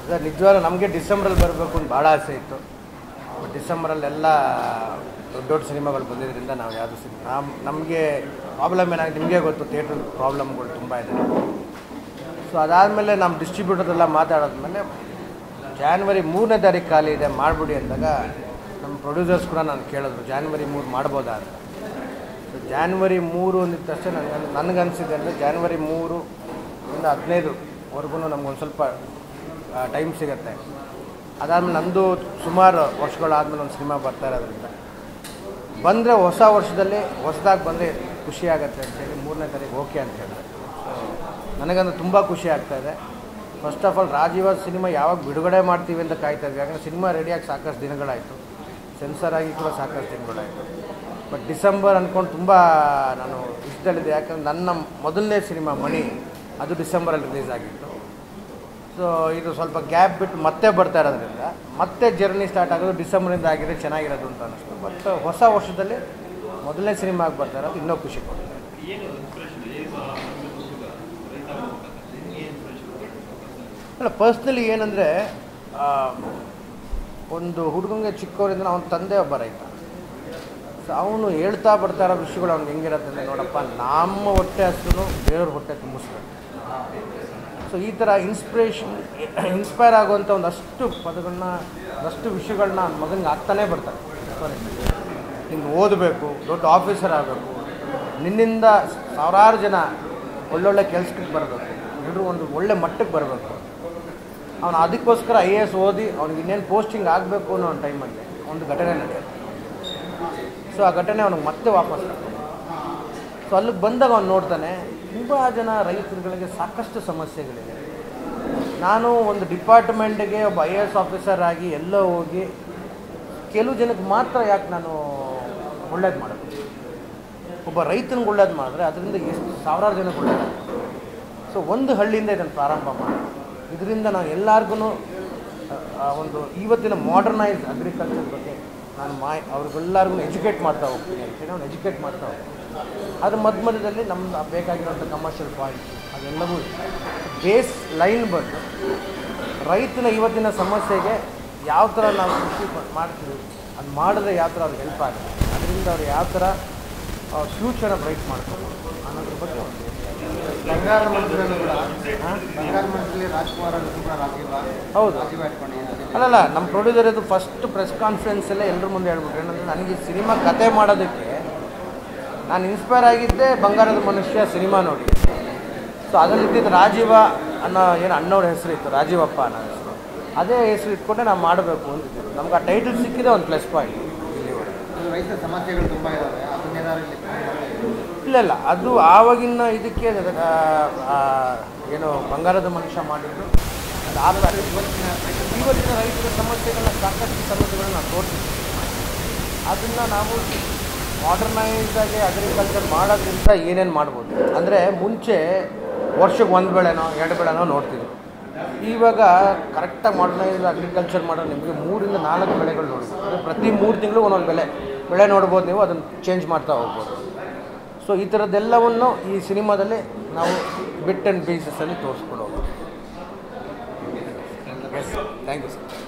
ಅದೇ ನಿಜವಾಗ್ಲೂ ನಮಗೆ ಡಿಸೆಂಬರಲ್ಲಿ ಬರಬೇಕು ಅಂತ ಭಾಳ ಆಸೆ ಇತ್ತು ಬಟ್ ಡಿಸೆಂಬರಲ್ಲೆಲ್ಲ ದೊಡ್ಡ ದೊಡ್ಡ ಸಿನಿಮಾಗಳು ಬಂದಿದ್ದರಿಂದ ನಾವು ಯಾವುದು ಸಿನಿಮಾ ನಮ್ಮ ನಮಗೆ ಪ್ರಾಬ್ಲಮ್ ಏನಾಗಿದೆ ನಿಮಗೆ ಗೊತ್ತು ಥಿಯೇಟ್ರ್ ಪ್ರಾಬ್ಲಮ್ಗಳು ತುಂಬ ಇದೆ ಸೊ ಅದಾದಮೇಲೆ ನಮ್ಮ ಡಿಸ್ಟ್ರಿಬ್ಯೂಟರ್ದೆಲ್ಲ ಮಾತಾಡೋದ್ಮೇಲೆ ಜಾನ್ವರಿ ಮೂರನೇ ತಾರೀಕು ಖಾಲಿ ಇದೆ ಮಾಡಿಬಿಡಿ ಅಂದಾಗ ನಮ್ಮ ಪ್ರೊಡ್ಯೂಸರ್ಸ್ ಕೂಡ ನಾನು ಕೇಳಿದ್ರು ಜಾನ್ವರಿ ಮೂರು ಮಾಡ್ಬೋದಾ ಅಂತ ಸೊ ಜಾನ್ವರಿ ಮೂರು ಅಂದಿದ ತಕ್ಷಣ ನನಗೆ ನನಗನ್ಸಿದೆ ಅಂದರೆ ಜಾನ್ವರಿ ಮೂರು ಇಂದ ಹದಿನೈದುವರೆಗೂ ನಮ್ಗೊಂದು ಸ್ವಲ್ಪ ಟೈಮ್ ಸಿಗುತ್ತೆ ಅದಾದಮೇಲೆ ನಂದು ಸುಮಾರು ವರ್ಷಗಳಾದಮೇಲೆ ಒಂದು ಸಿನಿಮಾ ಬರ್ತಾ ಇರೋದ್ರಿಂದ ಬಂದರೆ ಹೊಸ ವರ್ಷದಲ್ಲಿ ಹೊಸದಾಗಿ ಬಂದರೆ ಖುಷಿ ಆಗುತ್ತೆ ಅಂತೇಳಿ ಮೂರನೇ ತಾರೀಕು ಓಕೆ ಅಂತ ಹೇಳಿದೆ ನನಗಂದ್ರೆ ತುಂಬ ಖುಷಿ ಆಗ್ತಾ ಇದೆ first of all Rajeeva cinema ಯಾವಾಗ ಬಿಡುಗಡೆ ಮಾಡ್ತೀವಿ ಅಂತ ಕಾಯ್ತಾ ಇದ್ವಿ ಯಾಕಂದರೆ ಸಿನಿಮಾ ರೆಡಿಯಾಗಿ ಸಾಕಷ್ಟು ದಿನಗಳಾಯಿತು ಸೆನ್ಸರ್ ಆಗಿ ಕೂಡ ಸಾಕಷ್ಟು ದಿನಗಳಾಯಿತು ಬಟ್ ಡಿಸೆಂಬರ್ ಅಂದ್ಕೊಂಡು ತುಂಬ ನಾನು ಇಷ್ಟದಲ್ಲಿದೆ ಯಾಕಂದ್ರೆ ನನ್ನ ಮೊದಲನೇ ಸಿನಿಮಾ ಮಣಿ ಅದು ಡಿಸೆಂಬರಲ್ಲಿ ರಿಲೀಸ್ ಆಗಿತ್ತು ಸೊ ಇದು ಸ್ವಲ್ಪ ಗ್ಯಾಪ್ ಬಿಟ್ಟು ಮತ್ತೆ ಬರ್ತಾ ಇರೋದ್ರಿಂದ ಮತ್ತೆ ಜರ್ನಿ ಸ್ಟಾರ್ಟ್ ಆಗೋದು ಡಿಸೆಂಬರಿಂದ ಆಗಿದೆ ಚೆನ್ನಾಗಿರೋದು ಅಂತ ಅನ್ನಿಸ್ತು ಬಟ್ ಹೊಸ ವರ್ಷದಲ್ಲಿ ಮೊದಲನೇ ಸಿನಿಮಾಗೆ ಬರ್ತಾ ಇರೋದು ಇನ್ನೂ ಖುಷಿ ಕೊಡುತ್ತೆ ಅಲ್ಲ ಪರ್ಸ್ನಲಿ ಏನಂದರೆ ಒಂದು ಹುಡುಗಂಗೆ ಚಿಕ್ಕವರಿಂದ ಅವನ ತಂದೆ ಒಬ್ಬ ರೈತ ಸೊ ಅವನು ಹೇಳ್ತಾ ಬರ್ತಾ ಇರೋ ವಿಷಯಗಳು ಅವ್ನಿಗೆ ಹೆಂಗಿರುತ್ತೆ ಅಂದರೆ ನೋಡಪ್ಪ ನಮ್ಮ ಹೊಟ್ಟೆ ಹಸಿರು ಬೇರೆಯವ್ರ ಹೊಟ್ಟೆ ತುಂಬಿಸ್ಬೇಕು ಸೊ ಈ ಥರ ಇನ್ಸ್ಪಿರೇಷನ್ ಇನ್ಸ್ಪೈರ್ ಆಗುವಂಥ ಒಂದಷ್ಟು ಪದಗಳನ್ನ ಒಂದಷ್ಟು ವಿಷಯಗಳನ್ನ ಮಗನಿಗೆ ಆಗ್ತಾನೇ ಬರ್ತಾರೆ ನಿಮ್ಗೆ ಓದಬೇಕು ದೊಡ್ಡ ಆಫೀಸರ್ ಆಗಬೇಕು ನಿನ್ನಿಂದ ಸಾವಿರಾರು ಜನ ಒಳ್ಳೊಳ್ಳೆ ಕೆಲಸಕ್ಕೆ ಬರಬೇಕು ಎಲ್ಲರೂ ಒಂದು ಒಳ್ಳೆ ಮಟ್ಟಕ್ಕೆ ಬರಬೇಕು ಅವನು ಅದಕ್ಕೋಸ್ಕರ ಐ ಎ ಎಸ್ ಓದಿ ಅವ್ನಿಗೆ ಇನ್ನೇನು ಪೋಸ್ಟಿಂಗ್ ಆಗಬೇಕು ಅನ್ನೋ ಒಂದು ಟೈಮಲ್ಲಿ ಒಂದು ಘಟನೆ ನಡೆಯುತ್ತೆ ಸೊ ಆ ಘಟನೆ ಅವನಿಗೆ ಮತ್ತೆ ವಾಪಸ್ ಕರ್ಕೊಂಡು ಸೊ ಅಲ್ಲಿಗೆ ಬಂದಾಗ ಅವ್ನು ನೋಡ್ತಾನೆ ತುಂಬ ಜನ ರೈತರುಗಳಿಗೆ ಸಾಕಷ್ಟು ಸಮಸ್ಯೆಗಳಿದೆ ನಾನು ಒಂದು ಡಿಪಾರ್ಟ್ಮೆಂಟ್ಗೆ ಒಬ್ಬ ಐ ಎ ಎಸ್ ಆಫೀಸರ್ ಆಗಿ ಎಲ್ಲೋ ಹೋಗಿ ಕೆಲವು ಜನಕ್ಕೆ ಮಾತ್ರ ಯಾಕೆ ನಾನು ಒಳ್ಳೇದು ಮಾಡಬೇಕು ಒಬ್ಬ ರೈತನಿಗೆ ಒಳ್ಳೇದು ಮಾಡಿದ್ರೆ ಅದರಿಂದ ಎಷ್ಟು ಸಾವಿರಾರು ಜನಕ್ಕೆ ಒಳ್ಳೇದಾಗ್ತದೆ ಸೊ ಒಂದು ಹಳ್ಳಿಯಿಂದ ಇದನ್ನು ಪ್ರಾರಂಭ ಮಾಡಿ ಇದರಿಂದ ನಾವು ಎಲ್ಲರಿಗೂ ಒಂದು ಇವತ್ತಿನ ಮಾಡರ್ನೈಸ್ ಅಗ್ರಿಕಲ್ಚರ್ ಬಗ್ಗೆ ನಾನು ಮಾಯ್ ಅವ್ರಿಗೆಲ್ಲರಿಗೂ ಎಜುಕೇಟ್ ಮಾಡ್ತಾ ಹೋಗ್ತೀನಿ ಅಂತೇಳಿ ಅವ್ನು ಎಜುಕೇಟ್ ಮಾಡ್ತಾ ಹೋಗ್ತೀನಿ ಅದ್ರ ಮಧ್ಯ ಮಧ್ಯದಲ್ಲಿ ನಮ್ದು ಬೇಕಾಗಿರೋಂಥ ಕಮರ್ಷಿಯಲ್ ಪಾಯಿಂಟ್ ಅದೆಲ್ಲವೂ ಬೇಸ್ ಲೈನ್ ಬಂದು ರೈತನ ಇವತ್ತಿನ ಸಮಸ್ಯೆಗೆ ಯಾವ ಥರ ನಾವು ಕೃಷಿ ಮ- ಮಾಡ್ತೀವಿ ಅದು ಮಾಡಿದ್ರೆ ಯಾವ ಥರ ಅವ್ರಿಗೆ ಹೆಲ್ಪ್ ಆಗುತ್ತೆ ಅದರಿಂದ ಅವ್ರು ಯಾವ ಥರ ಅವ್ರ ಫ್ಯೂಚರ್ನ ಬ್ರೈಟ್ ಮಾಡ್ತಾರೆ ಅನ್ನೋದ್ರ ಬಗ್ಗೆ ಒಂದು ಬಂಗಾರ ಮಂತ್ರಿಗಳು ಕೂಡ ಬಂಗಾರ ಮಂತ್ರಿ ರಾಜ್ಕುಮಾರ್ ಅವರು ಕೂಡ ರಾಜೀವ ಹೌದು ರಾಜೀವ ಇಟ್ಕೊಂಡಿದ್ದಾರೆ ಅಲ್ಲಲ್ಲ ನಮ್ಮ ಪ್ರೊಡ್ಯೂಸರ್ ಇದು ಫಸ್ಟ್ ಪ್ರೆಸ್ ಕಾನ್ಫರೆನ್ಸಲ್ಲೇ ಎಲ್ಲರ ಮುಂದೆ ಹೇಳ್ಬಿಟ್ರು ಏನಂದ್ರೆ ನನಗೆ ಈ ಸಿನಿಮಾ ಕತೆ ಮಾಡೋದಕ್ಕೆ ನಾನು ಇನ್ಸ್ಪೈರ್ ಆಗಿದ್ದೆ ಬಂಗಾರದ ಮನುಷ್ಯ ಸಿನಿಮಾ ನೋಡಿ ಸೊ ಅದರಲ್ಲಿ ಇದ್ದಿದ್ದು ರಾಜೀವ ಅನ್ನೋ ಏನು ಅಣ್ಣವ್ರ ಹೆಸರು ಇತ್ತು ರಾಜೀವಪ್ಪ ಅನ್ನೋ ಹೆಸರು ಅದೇ ಹೆಸರು ಇಟ್ಕೊಂಡೆ ನಾವು ಮಾಡಬೇಕು ಅಂತಿದ್ರು ನಮ್ಗೆ ಆ ಟೈಟಲ್ ಸಿಕ್ಕಿದೆ ಒಂದು ಪ್ಲಸ್ ಪಾಯಿಂಟ್ ಇಲ್ಲಿವರೆಗೆ ಇದು ರೈತರ ಸಮಸ್ಯೆಗಳು ತುಂಬ ಇದ್ದಾವೆ ಅದನ್ನೇನಾದ್ರು ಇಲ್ಲಿ ಇಲ್ಲ ಇಲ್ಲ ಅದು ಆವಾಗಿನ ಇದಕ್ಕೆ ಆ, ಆ, ಏನು ಬಂಗಾರದ ಮನುಷ್ಯ ಮಾಡಿದ್ದು ಅದು ಆ ಪ್ಯಾಟರ್ನ್. ಇವತ್ತಿನ ರೈತರ ಸಮಸ್ಯೆಗಳನ್ನ ಸಾಕಷ್ಟು ಸಮಸ್ಯೆಗಳನ್ನ ನಾವು ತೋರಿಸ್ತೀವಿ ಅದನ್ನು ನಾವು ಮಾಡರ್ನೈಸ್ ಆಗಿ ಅಗ್ರಿಕಲ್ಚರ್ ಮಾಡೋದ್ರಿಂದ ಏನೇನು ಮಾಡ್ಬೋದು ಅಂದರೆ ಮುಂಚೆ ವರ್ಷಕ್ಕೆ ಒಂದು ಬೆಳೆನೋ ಎರಡು ಬೆಳೆನೋ ನೋಡ್ತಿದ್ವಿ ಇವಾಗ ಕರೆಕ್ಟಾಗಿ ಮಾಡರ್ನೈಸ್ ಅಗ್ರಿಕಲ್ಚರ್ ಮಾಡೋ ನಿಮಗೆ ಮೂರಿಂದ ನಾಲ್ಕು ಬೆಳೆಗಳು ನೋಡ್ಬೋದು ಅಂದರೆ ಪ್ರತಿ ಮೂರು ತಿಂಗಳು ಒಂದೊಂದು ಬೆಳೆ ಬೆಳೆ ನೋಡ್ಬೋದು ನೀವು ಅದನ್ನು ಚೇಂಜ್ ಮಾಡ್ತಾ ಹೋಗ್ಬೋದು ಸೊ ಈ ಥರದ್ದೆಲ್ಲವನ್ನು ಈ ಸಿನಿಮಾದಲ್ಲಿ ನಾವು ಬಿಟ್ ಆ್ಯಂಡ್ ಬೇಸಸಲ್ಲಿ ತೋರಿಸ್ಕೊಂಡು ಹೋಗೋದು ಎಸ್ ಥ್ಯಾಂಕ್ ಯು ಸರ್